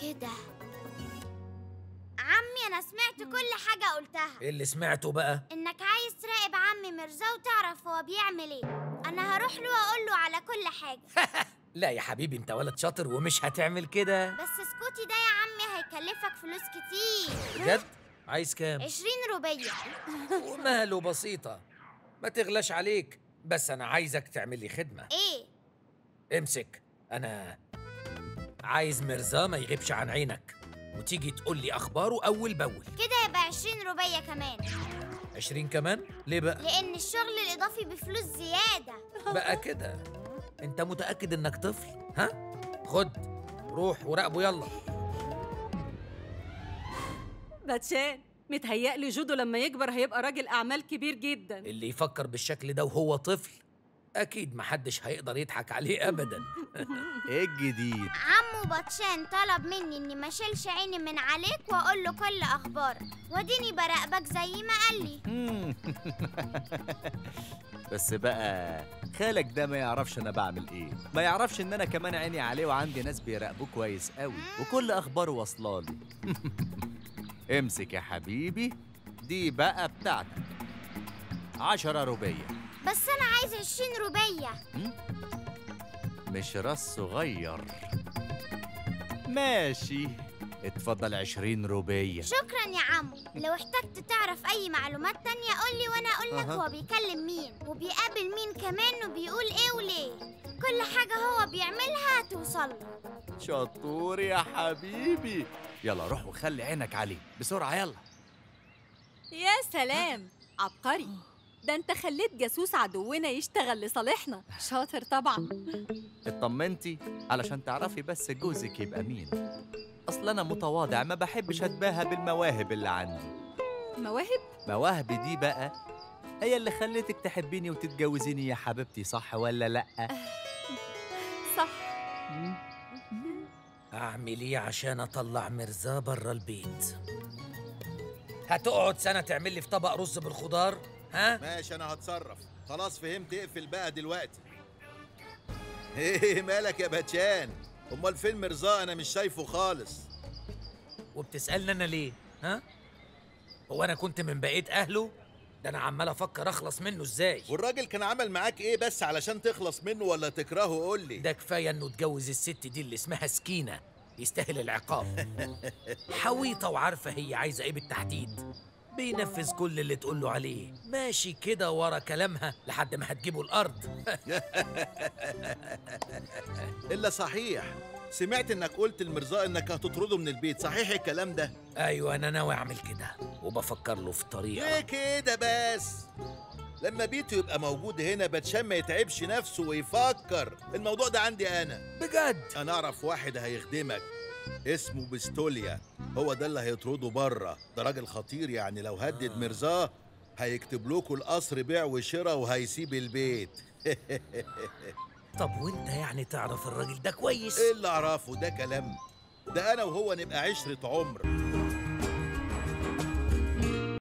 كده عمي انا سمعت كل حاجة قلتها ايه اللي سمعته بقى انك عايز تراقب عمي مرزا وتعرف هو بيعمل ايه انا هروح له واقول له على كل حاجة لا يا حبيبي انت ولد شاطر ومش هتعمل كده بس سكوتي ده يا عمي هيكلفك فلوس كتير بجد عايز كام عشرين روبية وماله بسيطة ما تغلاش عليك بس أنا عايزك تعمل لي خدمة ايه امسك أنا عايز مرزا ما يغيبش عن عينك وتيجي تقول لي أخباره أول بأول كده يبقى عشرين روبية كمان عشرين كمان؟ ليه بقى؟ لأن الشغل الإضافي بفلوس زيادة بقى كده أنت متأكد إنك طفل؟ ها؟ خد روح وراقبه يلا باتشان متهيألي جودو لما يكبر هيبقى راجل أعمال كبير جدا اللي يفكر بالشكل ده وهو طفل أكيد محدش هيقدر يضحك عليه أبدا ايه الجديد عمو باتشان طلب مني إني ما اشيلش عيني من عليك وأقول له كل أخبارك واديني براقبك زي ما قال لي مم. بس بقى خالك ده ما يعرفش انا بعمل ايه ما يعرفش ان انا كمان عيني عليه وعندي ناس بيراقبوه كويس قوي وكل اخباره واصلالي امسك يا حبيبي دي بقى بتاعتك عشرة روبية بس أنا عايز عشرين روبية مش راس صغير ماشي اتفضل عشرين روبية شكرا يا عمو لو احتجت تعرف أي معلومات تانية قولي وأنا أقول لك أها. هو بيكلم مين وبيقابل مين كمان وبيقول إيه وليه كل حاجة هو بيعملها هتوصل له شطور يا حبيبي يلا روح وخلي عينك عليه بسرعة يلا يا سلام عبقري ده انت خليت جاسوس عدونا يشتغل لصالحنا شاطر طبعا اطمنتي علشان تعرفي بس جوزك يبقى مين اصل انا متواضع ما بحبش اتباهى بالمواهب اللي عندي مواهب مواهبي دي بقى هي اللي خلتك تحبيني وتتجوزيني يا حبيبتي صح ولا لا صح أعمل إيه عشان أطلع مرزا برا البيت؟ هتقعد سنة تعمل لي في طبق رز بالخضار؟ ها؟ ماشي انا هتصرف خلاص فهمت اقفل بقى دلوقتي ايه مالك يا باتشان امال فيلم رضا انا مش شايفه خالص وبتسألني أنا ليه؟ ها؟ هو أنا كنت من بقية أهله؟ ده أنا عمال أفكر أخلص منه إزاي؟ والراجل كان عمل معاك ايه بس علشان تخلص منه ولا تكرهه قول لي ده كفاية إنه اتجوز الست دي اللي اسمها سكينة يستاهل العقاب حويطة وعارفة هي عايزة إيه بالتحديد بينفذ كل اللي تقول له عليه ماشي كده ورا كلامها لحد ما هتجيبه الأرض الا صحيح سمعت انك قلت لمرزا انك هتطرده من البيت صحيح الكلام ده أيوة أنا ناوي أعمل كده وبفكر له في ليه طريقة كده بس لما بيته يبقى موجود هنا باتشان ما يتعبش نفسه ويفكر الموضوع ده عندي انا بجد انا اعرف واحد هيخدمك اسمه بستوليا هو ده اللي هيطرده بره ده راجل خطير يعني لو هدد مرزاه هيكتب لكم القصر بيع وشراء وهيسيب البيت طب وانت يعني تعرف الراجل ده كويس ايه اللي اعرفه ده كلام ده انا وهو نبقى عشرة عمر